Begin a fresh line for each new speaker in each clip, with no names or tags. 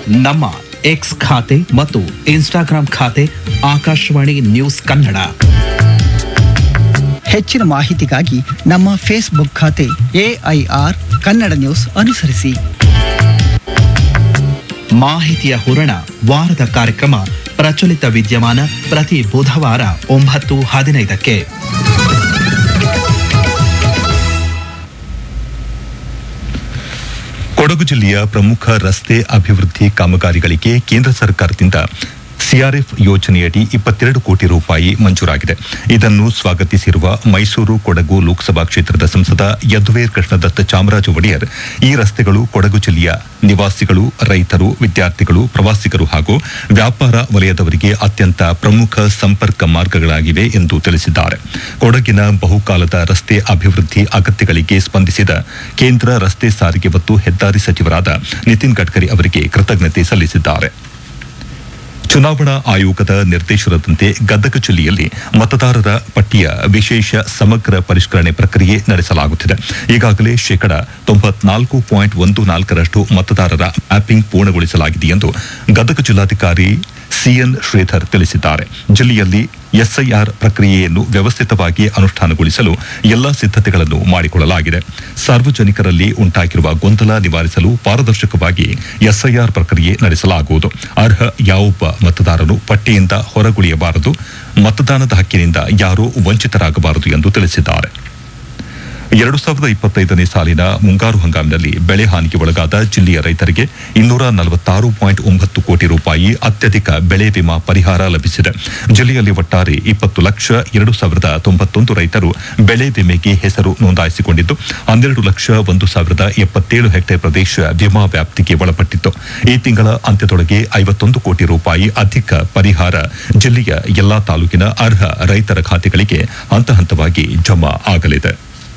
ನಮ್ಮ ಎಕ್ಸ್ ಖಾತೆ ಮತ್ತು ಇನ್ಸ್ಟಾಗ್ರಾಂ ಖಾತೆ ಆಕಾಶವಾಣಿ ನ್ಯೂಸ್ ಕನ್ನಡ
ಹೆಚ್ಚಿನ ಮಾಹಿತಿಗಾಗಿ ನಮ್ಮ ಫೇಸ್ಬುಕ್ ಖಾತೆ ಎಐಆರ್ ಕನ್ನಡ ನ್ಯೂಸ್ ಅನುಸರಿಸಿ
ಮಾಹಿತಿಯ ಹೂರಣ ವಾರದ ಕಾರ್ಯಕ್ರಮ ಪ್ರಚಲಿತ ವಿದ್ಯಮಾನ ಪ್ರತಿ ಬುಧವಾರ ಒಂಬತ್ತು ಹದಿನೈದಕ್ಕೆ
ಕೊಡಗು ಜಿಲ್ಲೆಯ ಪ್ರಮುಖ ರಸ್ತೆ ಅಭಿವೃದ್ಧಿ ಕಾಮಗಾರಿಗಳಿಗೆ ಕೇಂದ್ರ ಸರ್ಕಾರದಿಂದ ಸಿಆರ್ಎಫ್ ಯೋಜನೆಯಡಿ ಇಪ್ಪತ್ತೆರಡು ಕೋಟಿ ರೂಪಾಯಿ ಮಂಜೂರಾಗಿದೆ ಇದನ್ನು ಸ್ವಾಗತಿಸಿರುವ ಮೈಸೂರು ಕೊಡಗು ಲೋಕಸಭಾ ಕ್ಷೇತ್ರದ ಸಂಸದ ಯದುವೀರ್ ಕೃಷ್ಣದತ್ತ ಚಾಮರಾಜ ಒಡೆಯರ್ ಈ ರಸ್ತೆಗಳು ಕೊಡಗು ಜಿಲ್ಲೆಯ ನಿವಾಸಿಗಳು ರೈತರು ವಿದ್ಯಾರ್ಥಿಗಳು ಪ್ರವಾಸಿಗರು ಹಾಗೂ ವ್ಯಾಪಾರ ವಲಯದವರಿಗೆ ಅತ್ಯಂತ ಪ್ರಮುಖ ಸಂಪರ್ಕ ಮಾರ್ಗಗಳಾಗಿವೆ ಎಂದು ತಿಳಿಸಿದ್ದಾರೆ ಕೊಡಗಿನ ಬಹುಕಾಲದ ರಸ್ತೆ ಅಭಿವೃದ್ಧಿ ಅಗತ್ಯಗಳಿಗೆ ಸ್ಪಂದಿಸಿದ ಕೇಂದ್ರ ರಸ್ತೆ ಸಾರಿಗೆ ಮತ್ತು ಹೆದ್ದಾರಿ ಸಚಿವರಾದ ನಿತಿನ್ ಗಡ್ಕರಿ ಅವರಿಗೆ ಕೃತಜ್ಞತೆ ಸಲ್ಲಿಸಿದ್ದಾರೆ ಚುನಾವಣಾ ಆಯೋಗದ ನಿರ್ದೇಶನದಂತೆ ಗದಗ ಜಿಲ್ಲೆಯಲ್ಲಿ ಮತದಾರರ ಪಟ್ಟಿಯ ವಿಶೇಷ ಸಮಗ್ರ ಪರಿಷ್ಕರಣೆ ಪ್ರಕ್ರಿಯೆ ನಡೆಸಲಾಗುತ್ತಿದೆ ಈಗಾಗಲೇ ಶೇಕಡ ತೊಂಬತ್ನಾಲ್ಕು ಪಾಯಿಂಟ್ ಒಂದು ನಾಲ್ಕರಷ್ಟು ಮತದಾರರ ಮ್ಯಾಪಿಂಗ್ ಪೂರ್ಣಗೊಳಿಸಲಾಗಿದೆ ಎಂದು ಗದಗ ಜಿಲ್ಲಾಧಿಕಾರಿ ಸಿಎನ್ ಶ್ರೀಧರ್ ತಿಳಿಸಿದ್ದಾರೆ ಜಿಲ್ಲೆಯಲ್ಲಿ ಎಸ್ಐಆರ್ ಪ್ರಕ್ರಿಯೆಯನ್ನು ವ್ಯವಸ್ಥಿತವಾಗಿ ಅನುಷ್ಠಾನಗೊಳಿಸಲು ಎಲ್ಲಾ ಸಿದ್ಧತೆಗಳನ್ನು ಮಾಡಿಕೊಳ್ಳಲಾಗಿದೆ ಸಾರ್ವಜನಿಕರಲ್ಲಿ ಉಂಟಾಗಿರುವ ಗೊಂದಲ ನಿವಾರಿಸಲು ಪಾರದರ್ಶಕವಾಗಿ ಎಸ್ಐಆರ್ ಪ್ರಕ್ರಿಯೆ ನಡೆಸಲಾಗುವುದು ಅರ್ಹ ಯಾವೊಬ್ಬ ಮತದಾರನು ಪಟ್ಟಿಯಿಂದ ಹೊರಗುಳಿಯಬಾರದು ಮತದಾನದ ಹಕ್ಕಿನಿಂದ ಯಾರೂ ವಂಚಿತರಾಗಬಾರದು ಎಂದು ತಿಳಿಸಿದ್ದಾರೆ ಎರಡು ಸಾವಿರದ ಇಪ್ಪತ್ತೈದನೇ ಸಾಲಿನ ಮುಂಗಾರು ಹಂಗಾಮಿನಲ್ಲಿ ಬೆಳೆ ಹಾನಿಗೆ ಒಳಗಾದ ಜಿಲ್ಲೆಯ ರೈತರಿಗೆ ಇನ್ನೂರ ನಲವತ್ತಾರು ಪಾಯಿಂಟ್ ಒಂಬತ್ತು ಕೋಟಿ ರೂಪಾಯಿ ಅತ್ಯಧಿಕ ಬೆಳೆ ವಿಮಾ ಪರಿಹಾರ ಲಭಿಸಿದೆ ಜಿಲ್ಲೆಯಲ್ಲಿ ಒಟ್ಟಾರೆ ಇಪ್ಪತ್ತು ಲಕ್ಷ ಎರಡು ಸಾವಿರದ ತೊಂಬತ್ತೊಂದು ರೈತರು ಬೆಳೆ ವಿಮೆಗೆ ಹೆಸರು ನೋಂದಾಯಿಸಿಕೊಂಡಿದ್ದು ಹನ್ನೆರಡು ಲಕ್ಷ ಒಂದು ಸಾವಿರದ ಎಪ್ಪತ್ತೇಳು ಹೆಕ್ಟೇರ್ ಪ್ರದೇಶ ವಿಮಾ ವ್ಯಾಪ್ತಿಗೆ ಒಳಪಟ್ಟಿತ್ತು ಈ ತಿಂಗಳ ಅಂತ್ಯದೊಳಗೆ ಐವತ್ತೊಂದು ಕೋಟಿ ರೂಪಾಯಿ ಅಧಿಕ ಪರಿಹಾರ ಜಿಲ್ಲೆಯ ಎಲ್ಲಾ ತಾಲೂಕಿನ ಅರ್ಹ ರೈತರ ಖಾತೆಗಳಿಗೆ ಹಂತ ಹಂತವಾಗಿ ಜಮಾ ಆಗಲಿದೆ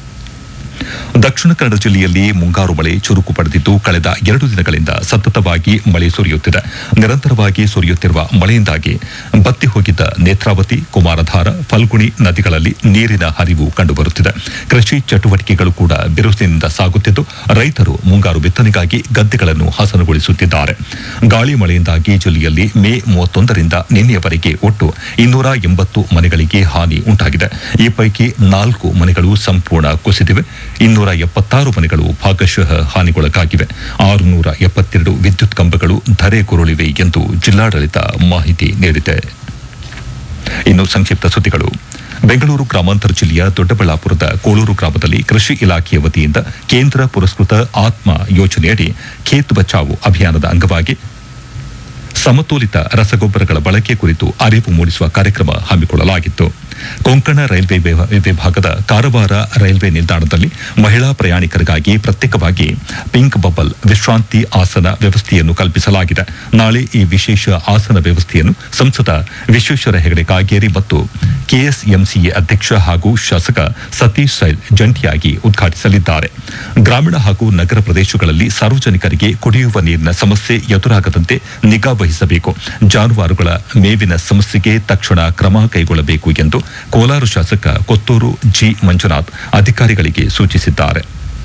ದಕ್ಷಿಣ ಕನ್ನಡ ಜಿಲ್ಲೆಯಲ್ಲಿ ಮುಂಗಾರು ಮಳೆ ಚುರುಕು ಪಡೆದಿದ್ದು ಕಳೆದ ಎರಡು ದಿನಗಳಿಂದ ಸತತವಾಗಿ ಮಳೆ ಸುರಿಯುತ್ತಿದೆ ನಿರಂತರವಾಗಿ ಸುರಿಯುತ್ತಿರುವ ಮಳೆಯಿಂದಾಗಿ ಬತ್ತಿ ಹೋಗಿದ್ದ ನೇತ್ರಾವತಿ ಕುಮಾರಧಾರ ಫಲ್ಗುಣಿ ನದಿಗಳಲ್ಲಿ ನೀರಿನ ಹರಿವು ಕಂಡುಬರುತ್ತಿದೆ ಕೃಷಿ ಚಟುವಟಿಕೆಗಳು ಕೂಡ ಬಿರುಸಿನಿಂದ ಸಾಗುತ್ತಿದ್ದು ರೈತರು ಮುಂಗಾರು ಬಿತ್ತನೆಗಾಗಿ ಗದ್ದೆಗಳನ್ನು ಹಸನುಗೊಳಿಸುತ್ತಿದ್ದಾರೆ ಗಾಳಿ ಮಳೆಯಿಂದಾಗಿ ಜಿಲ್ಲೆಯಲ್ಲಿ ಮೇ ಮೂವತ್ತೊಂದರಿಂದ ನಿನ್ನೆಯವರೆಗೆ ಒಟ್ಟು ಇನ್ನೂರ ಎಂಬತ್ತು ಮನೆಗಳಿಗೆ ಹಾನಿ ಉಂಟಾಗಿದೆ ಈ ಪೈಕಿ ನಾಲ್ಕು ಮನೆಗಳು ಸಂಪೂರ್ಣ ಕುಸಿದಿವೆ ಇನ್ನೂರ ಎಪ್ಪತ್ತಾರು ಮನೆಗಳು ಭಾಗಶಃ ಹಾನಿಗೊಳಗಾಗಿವೆ ಆರುನೂರ ಎಪ್ಪತ್ತೆರಡು ವಿದ್ಯುತ್ ಕಂಬಗಳು ಧರೆಗುರುಳಿವೆ ಎಂದು ಜಿಲ್ಲಾಡಳಿತ ಮಾಹಿತಿ ನೀಡಿದೆ ಇನ್ನು ಸಂಕ್ಷಿಪ್ತ ಸುದ್ದಿಗಳು ಬೆಂಗಳೂರು ಗ್ರಾಮಾಂತರ ಜಿಲ್ಲೆಯ ದೊಡ್ಡಬಳ್ಳಾಪುರದ ಕೋಳೂರು ಗ್ರಾಮದಲ್ಲಿ ಕೃಷಿ ಇಲಾಖೆಯ ವತಿಯಿಂದ ಕೇಂದ್ರ ಪುರಸ್ಕೃತ ಆತ್ಮ ಯೋಜನೆಯಡಿ ಖೇತ್ ಬಚಾವು ಅಭಿಯಾನದ ಅಂಗವಾಗಿ ಸಮತೋಲಿತ ರಸಗೊಬ್ಬರಗಳ ಬಳಕೆ ಕುರಿತು ಅರಿವು ಮೂಡಿಸುವ ಕಾರ್ಯಕ್ರಮ ಹಮ್ಮಿಕೊಳ್ಳಲಾಗಿತ್ತು ಕೊಂಕಣ ರೈಲ್ವೆ ವಿಭಾ- ವಿಭಾಗದ ಕಾರವಾರ ರೈಲ್ವೆ ನಿಲ್ದಾಣದಲ್ಲಿ ಮಹಿಳಾ ಪ್ರಯಾಣಿಕರಿಗಾಗಿ ಪ್ರತ್ಯೇಕವಾಗಿ ಪಿಂಕ್ ಬಬಲ್ ವಿಶ್ರಾಂತಿ ಆಸನ ವ್ಯವಸ್ಥೆಯನ್ನು ಕಲ್ಪಿಸಲಾಗಿದೆ ನಾಳೆ ಈ ವಿಶೇಷ ಆಸನ ವ್ಯವಸ್ಥೆಯನ್ನು ಸಂಸದ ವಿಶ್ವೇಶ್ವರ ಹೆಗಡೆ ಕಾಗೇರಿ ಮತ್ತು ಕೆಎಸ್ಎಂಸಿಎ ಅಧ್ಯಕ್ಷ ಹಾಗೂ ಶಾಸಕ ಸತೀಶ್ ಸೈಲ್ ಜಂಟಿಯಾಗಿ ಉದ್ಘಾಟಿಸಲಿದ್ದಾರೆ ಗ್ರಾಮೀಣ ಹಾಗೂ ನಗರ ಪ್ರದೇಶಗಳಲ್ಲಿ ಸಾರ್ವಜನಿಕರಿಗೆ ಕುಡಿಯುವ ನೀರಿನ ಸಮಸ್ಯೆ ಎದುರಾಗದಂತೆ ನಿಗಾ ವಹಿಸಬೇಕು ಜಾನುವಾರುಗಳ ಮೇವಿನ ಸಮಸ್ಯೆಗೆ ತಕ್ಷಣ ಕ್ರಮ ಕೈಗೊಳ್ಳಬೇಕು ಎಂದು ಕೋಲಾರ ಶಾಸಕ ಕೊತ್ತೂರು ಜಿ ಮಂಜುನಾಥ್ ಅಧಿಕಾರಿಗಳಿಗೆ ಸೂಚಿಸಿದ್ದಾರೆ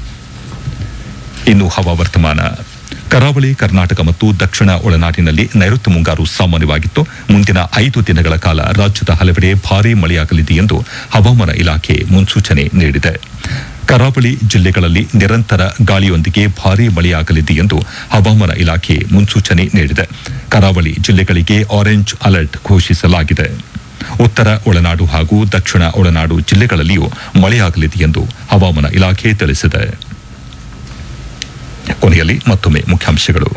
ಇನ್ನು ಹವಾವರ್ತಮಾನ ಕರಾವಳಿ ಕರ್ನಾಟಕ ಮತ್ತು ದಕ್ಷಿಣ ಒಳನಾಡಿನಲ್ಲಿ ನೈಋತ್ಯ ಮುಂಗಾರು ಸಾಮಾನ್ಯವಾಗಿತ್ತು ಮುಂದಿನ ಐದು ದಿನಗಳ ಕಾಲ ರಾಜ್ಯದ ಹಲವೆಡೆ ಭಾರೀ ಮಳೆಯಾಗಲಿದೆ ಎಂದು ಹವಾಮಾನ ಇಲಾಖೆ ಮುನ್ಸೂಚನೆ ನೀಡಿದೆ ಕರಾವಳಿ ಜಿಲ್ಲೆಗಳಲ್ಲಿ ನಿರಂತರ ಗಾಳಿಯೊಂದಿಗೆ ಭಾರೀ ಮಳೆಯಾಗಲಿದೆ ಎಂದು ಹವಾಮಾನ ಇಲಾಖೆ ಮುನ್ಸೂಚನೆ ನೀಡಿದೆ ಕರಾವಳಿ ಜಿಲ್ಲೆಗಳಿಗೆ ಆರೆಂಜ್ ಅಲರ್ಟ್ ಘೋಷಿಸಲಾಗಿದೆ ಉತ್ತರ ಒಳನಾಡು ಹಾಗೂ ದಕ್ಷಿಣ ಒಳನಾಡು ಜಿಲ್ಲೆಗಳಲ್ಲಿಯೂ ಮಳೆಯಾಗಲಿದೆ ಎಂದು ಹವಾಮಾನ ಇಲಾಖೆ ತಿಳಿಸಿದೆ ಕೊನೆಯಲ್ಲಿ ಮತ್ತೊಮ್ಮೆ ಮುಖ್ಯಾಂಶಗಳು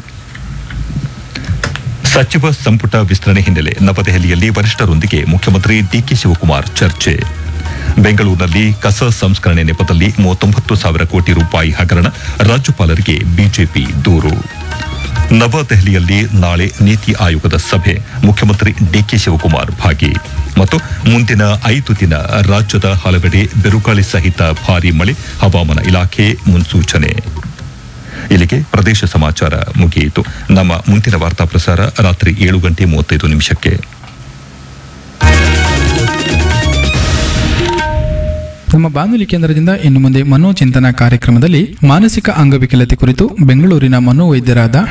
ಸಚಿವ ಸಂಪುಟ ವಿಸ್ತರಣೆ ಹಿನ್ನೆಲೆ ನವದೆಹಲಿಯಲ್ಲಿ ವರಿಷ್ಠರೊಂದಿಗೆ ಮುಖ್ಯಮಂತ್ರಿ ಡಿಕೆ ಶಿವಕುಮಾರ್ ಚರ್ಚೆ ಬೆಂಗಳೂರಿನಲ್ಲಿ ಕಸ ಸಂಸ್ಕರಣೆ ನೆಪದಲ್ಲಿ ಮೂವತ್ತೊಂಬತ್ತು ಸಾವಿರ ಕೋಟಿ ರೂಪಾಯಿ ಹಗರಣ ರಾಜ್ಯಪಾಲರಿಗೆ ಬಿಜೆಪಿ ದೂರು ನವದೆಹಲಿಯಲ್ಲಿ ನಾಳೆ ನೀತಿ ಆಯೋಗದ ಸಭೆ ಮುಖ್ಯಮಂತ್ರಿ ಡಿಕೆ ಶಿವಕುಮಾರ್ ಭಾಗಿ ಮತ್ತು ಮುಂದಿನ ಐದು ದಿನ ರಾಜ್ಯದ ಹಲವೆಡೆ ಬಿರುಗಾಳಿ ಸಹಿತ ಭಾರೀ ಮಳೆ ಹವಾಮಾನ ಇಲಾಖೆ ಮುನ್ಸೂಚನೆ ಇಲ್ಲಿಗೆ ಪ್ರದೇಶ ಸಮಾಚಾರ ಮುಗಿಯಿತು ನಮ್ಮ ಮುಂದಿನ ವಾರ್ತಾ ಪ್ರಸಾರ ರಾತ್ರಿ ಏಳು ಗಂಟೆ ಮೂವತ್ತೈದು ನಿಮಿಷಕ್ಕೆ
ನಮ್ಮ ಬಾನುಲಿ ಕೇಂದ್ರದಿಂದ ಇನ್ನು ಮುಂದೆ ಮನೋಚಿಂತನ ಕಾರ್ಯಕ್ರಮದಲ್ಲಿ ಮಾನಸಿಕ ಅಂಗವಿಕಲತೆ ಕುರಿತು ಬೆಂಗಳೂರಿನ ಮನೋವೈದ್ಯರಾದ